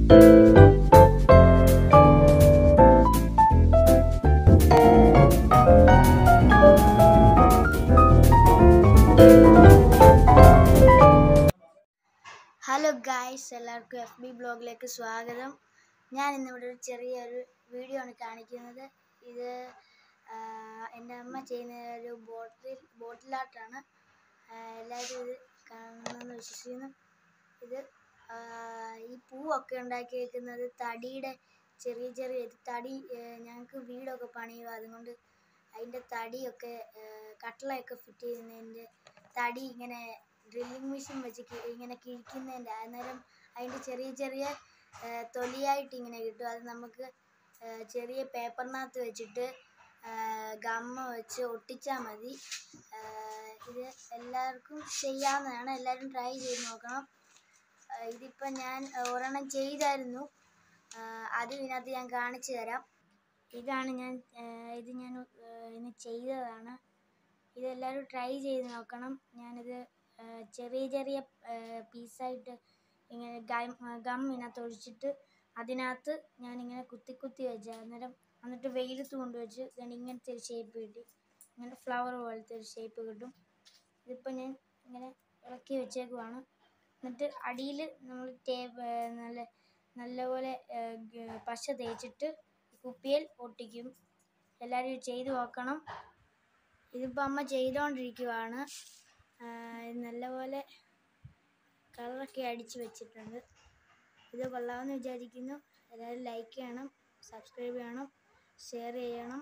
hello guys എല്ലാവർക്കും F B ബ്ലോഗിലേക്ക് സ്വാഗതം ഞാൻ ഇന്നിവിടെ ഒരു ചെറിയൊരു വീഡിയോ ആണ് കാണിക്കുന്നത് ഇത് ആ, എൻ്റെ അമ്മ ചെയ്യുന്ന ഒരു ബോട്ടിൽ ബോട്ടിൽ ആർട്ടാണ് എല്ലാവരും ഇത് കാണുമെന്ന് വിശ്വസിക്കുന്നു ഇത് ആ, ഈ പൂവൊക്കെ ഉണ്ടാക്കി വെക്കുന്നത് തടിയുടെ ചെറിയ ചെറിയ ഇത് തടി ഞങ്ങൾക്ക് വീടൊക്കെ പണിയുക അതുകൊണ്ട് അതിൻ്റെ തടിയൊക്കെ ആ, കട്ടളയൊക്കെ ഫിറ്റ് ചെയ്യുന്നതിൻ്റെ തടി ഇങ്ങനെ ഡ്രില്ലിംഗ് മെഷീൻ വെച്ച് കി- ഇങ്ങനെ കിഴിക്കുന്നതിൻ്റെ അന്നേരം അതിൻ്റെ ചെറിയ ചെറിയ ആ, തൊലിയായിട്ട് ഇങ്ങനെ കിട്ടും അത് നമുക്ക് ആ, ചെറിയ പേപ്പറിനകത്ത് വെച്ചിട്ട് ഗമ്മ വെച്ച് ഒട്ടിച്ചാൽ മതി ആ, ഇത് എല്ലാവർക്കും ചെയ്യാവുന്നതാണ് എല്ലാവരും ട്രൈ ചെയ്ത് നോക്കണം ആ, ഇതിപ്പം ഞാൻ ഒരെണ്ണം ചെയ്തായിരുന്നു ആ, അത് ഇതിനകത്ത് ഞാൻ കാണിച്ചു തരാം ഇതാണ് ഞാൻ ആ, ഇത് ഞാൻ ആ, ഇന്ന് ചെയ്തതാണ് ഇതെല്ലാവരും ട്രൈ ചെയ്ത് നോക്കണം ഞാനിത് ആ, ചെറിയ ചെറിയ പീസായിട്ട് ഇങ്ങനെ ഗം ഗം ഇതിനകത്ത് ഒഴിച്ചിട്ട് അതിനകത്ത് ഞാനിങ്ങനെ കുത്തി കുത്തി വെച്ച അന്നേരം എന്നിട്ട് വെയിലത്ത് കൊണ്ടുവച്ച് ഞാൻ ഇങ്ങനത്തെ ഒരു ഷേപ്പ് കിട്ടി ഇങ്ങനത്തെ ഫ്ലവർ പോലത്തെ ഒരു ഷേപ്പ് കിട്ടും ഇതിപ്പോൾ ഞാൻ ഇങ്ങനെ ഇളക്കി വെച്ചേക്കുവാണ് എന്നിട്ട് അടിയിൽ നമ്മൾ ടേപ്പ് നല്ല നല്ലപോലെ ആ, ഗ- പശ തേച്ചിട്ട് കുപ്പിയിൽ ഒട്ടിക്കും എല്ലാവരും ഇത് ചെയ്ത് നോക്കണം ഇതിപ്പോൾ അമ്മ ചെയ്തുകൊണ്ടിരിക്കുവാണ് ആ, ഇത് നല്ലപോലെ കളറൊക്കെ അടിച്ച് വെച്ചിട്ടുണ്ട് ഇത് കൊള്ളാമെന്ന് വിചാരിക്കുന്നു എല്ലാവരും ലൈക്ക് ചെയ്യണം സബ്സ്ക്രൈബ് ചെയ്യണം ഷെയർ ചെയ്യണം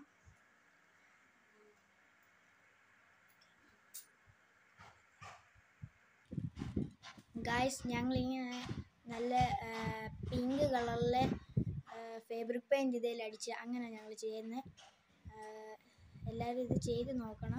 ഗായ്സ് ഞങ്ങളിങ്ങനെ നല്ല പിങ്ക് കളറിലെ ഫേബ്രിക് പെയിൻറ് ഇതിൽ അടിച്ച് അങ്ങനെ ഞങ്ങൾ ചെയ്യുന്നത് എല്ലാവരും ഇത് ചെയ്ത് നോക്കണം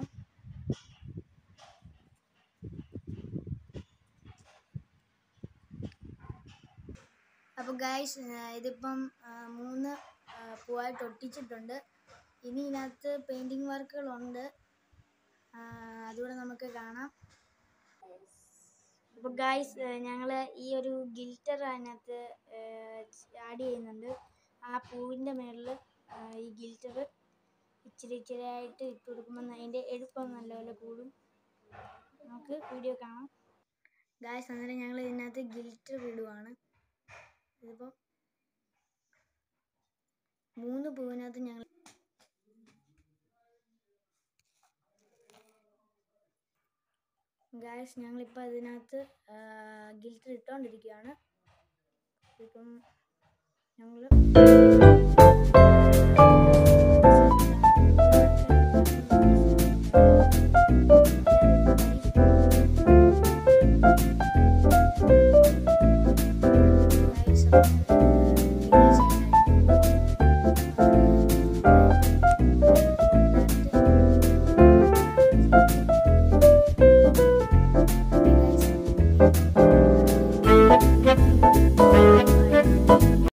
അപ്പോൾ ഗായ്സ് ഇതിപ്പം ആ, മൂന്ന് ആ, പൂവായിട്ട് ഒട്ടിച്ചിട്ടുണ്ട് ഇനി ഇതിനകത്ത് പെയിൻറ്റിങ് വർക്കുകളുണ്ട് ആ, അതുകൂടെ നമുക്ക് കാണാം അപ്പോൾ ഗായ്സ് ഞങ്ങൾ ഈ ഒരു ഗിൽറ്റർ അതിനകത്ത് ആഡ് ചെയ്യുന്നുണ്ട് ആ പൂവിൻ്റെ മേളിൽ ഈ ഗിൽറ്റർ ഇച്ചിരി ഇച്ചിരി ആയിട്ട് ഇട്ട് കൊടുക്കുമ്പോൾ അതിൻ്റെ എളുപ്പം നല്ലപോലെ കൂടും നമുക്ക് വീഡിയോ കാണാം ഗായ്സ് അന്നേരം ഞങ്ങൾ ഇതിനകത്ത് ഗിൽറ്റർ ഇടുവാണ് ഇതിപ്പോൾ മൂന്ന് പൂവിനകത്ത് ഞങ്ങൾ ഗായ്സ് ഞങ്ങളിപ്പോൾ അതിനകത്ത് ഗിൽറ്റർ ഇട്ടുകൊണ്ടിരിക്കുകയാണ് ഇപ്പം ഞങ്ങൾ Guys,